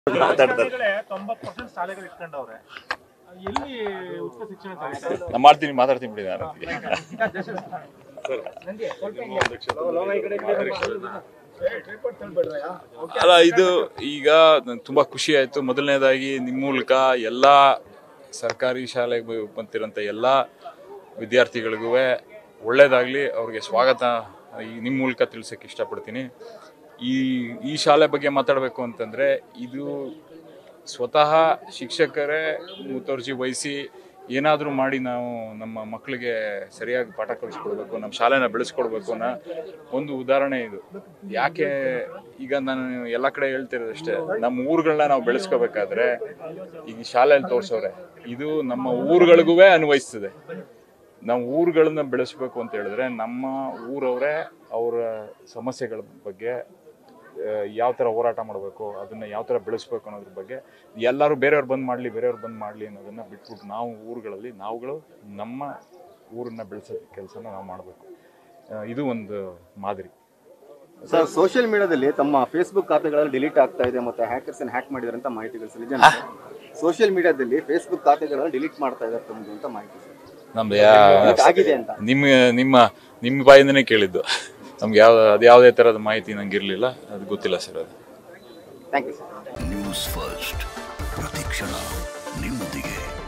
ಮಾತಾಡ್ತಾರೆ ತೊಂಬತ್ತು ಪರ್ಸೆಂಟ್ ಶಾಲೆಗಳು ಇಟ್ಕೊಂಡವ್ರೆ ಎಲ್ಲಿ ಉಚಿತ ಶಿಕ್ಷಣ ಸಿಗುತ್ತೆ? ನಾನು ಮಾಡ್ತೀನಿ ಮಾತಾಡ್ತೀನಿ ಬಿಡಿ ನಾನು ಅಲ್ಲ ಇದು ಈಗ ನಂಗ್ ತುಂಬಾ ಖುಷಿ ಆಯ್ತು ಮೊದಲನೇದಾಗಿ ನಿಮ್ಮ ಮೂಲಕ ಎಲ್ಲ ಸರ್ಕಾರಿ ಶಾಲೆಗೆ ಬಂತಿರೋಂಥ ಎಲ್ಲ ವಿದ್ಯಾರ್ಥಿಗಳಿಗೂ ಒಳ್ಳೇದಾಗ್ಲಿ ಅವ್ರಿಗೆ ಸ್ವಾಗತ ಈ ನಿಮ್ಮ ಮೂಲಕ ತಿಳ್ಸಕ್ಕೆ ಇಷ್ಟಪಡ್ತೀನಿ ಈ ಈ ಶಾಲೆ ಬಗ್ಗೆ ಮಾತಾಡಬೇಕು ಅಂತಂದ್ರೆ ಇದು ಸ್ವತಃ ಶಿಕ್ಷಕರೇ ಮುತುವರ್ಜಿ ವಹಿಸಿ ಏನಾದರೂ ಮಾಡಿ ನಾವು ನಮ್ಮ ಮಕ್ಕಳಿಗೆ ಸರಿಯಾಗಿ ಪಾಠ ಕಲಿಸ್ಕೊಡ್ಬೇಕು ನಮ್ಮ ಶಾಲೆನ ಬೆಳೆಸ್ಕೊಡ್ಬೇಕು ಅನ್ನೋ ಒಂದು ಉದಾಹರಣೆ ಇದು ಯಾಕೆ ಈಗ ನಾನು ಎಲ್ಲ ಕಡೆ ಹೇಳ್ತಿರೋದಷ್ಟೇ ನಮ್ಮ ಊರುಗಳನ್ನ ನಾವು ಬೆಳೆಸ್ಕೋಬೇಕಾದ್ರೆ ಈಗ ಈ ಶಾಲೆಯಲ್ಲಿ ತೋರ್ಸವ್ರೆ ಇದು ನಮ್ಮ ಊರುಗಳಿಗೂ ಅನ್ವಯಿಸ್ತದೆ ನಾವು ಊರುಗಳನ್ನ ಬೆಳೆಸ್ಬೇಕು ಅಂತ ಹೇಳಿದ್ರೆ ನಮ್ಮ ಊರವರೇ ಅವರ ಸಮಸ್ಯೆಗಳ ಬಗ್ಗೆ ಯಾವ ಥರ ಹೋರಾಟ ಮಾಡಬೇಕು ಅದನ್ನ ಯಾವ ಥರ ಬೆಳೆಸ್ಬೇಕು ಅನ್ನೋದ್ರ ಬಗ್ಗೆ ಎಲ್ಲರೂ ಬೇರೆಯವ್ರು ಬಂದ್ ಮಾಡಲಿ ಬೇರೆಯವ್ರು ಬಂದ್ ಮಾಡಲಿ ಅನ್ನೋದನ್ನ ಬಿಟ್ಬಿಟ್ಟು ನಾವು ಊರುಗಳಲ್ಲಿ ನಾವುಗಳು ನಮ್ಮ ಊರನ್ನ ಬೆಳೆಸೋ ಕೆಲಸನ ನಾವು ಮಾಡಬೇಕು ಇದು ಒಂದು ಮಾದರಿ ಸರ್ ಸೋಷಿಯಲ್ ಮೀಡಿಯಾದಲ್ಲಿ ತಮ್ಮ ಫೇಸ್ಬುಕ್ ಖಾತೆಗಳಲ್ಲಿ ಡಿಲೀಟ್ ಆಗ್ತಾ ಇದೆ ಮತ್ತೆ ಹ್ಯಾಕರ್ಸ್ ಹ್ಯಾಕ್ ಮಾಡಿದಾರೆ ಅಂತ ಮಾಹಿತಿಗಳು ಸರ್ ನಿಜ ಸೋಷಿಯಲ್ ಮೀಡಿಯಾದಲ್ಲಿ ಫೇಸ್ಬುಕ್ ಖಾತೆಗಳಲ್ಲಿ ಡಿಲೀಟ್ ಮಾಡ್ತಾ ಇದ್ದಾರೆ ತಮ್ಮದು ಅಂತ ಮಾಹಿತಿ ಸರ್ ನಮ್ದು Delete ಆಗಿದೆ ಅಂತ. ನಿಮ್ಮ ನಿಮ್ಮ ನಿಮ್ಮ ಬಾಯಿಂದನೇ ಕೇಳಿದ್ದು ನಮ್ಗೆ ಯಾವ ಅದು ಯಾವುದೇ ಥರದ ಮಾಹಿತಿ ನಂಗೆ ಇರಲಿಲ್ಲ ಅದು ಗೊತ್ತಿಲ್ಲ ಸರ್ ಅದು thank you sir news first ಪ್ರತಿಕ್ಷಣ ನಿಮ್ಮೊಂದಿಗೆ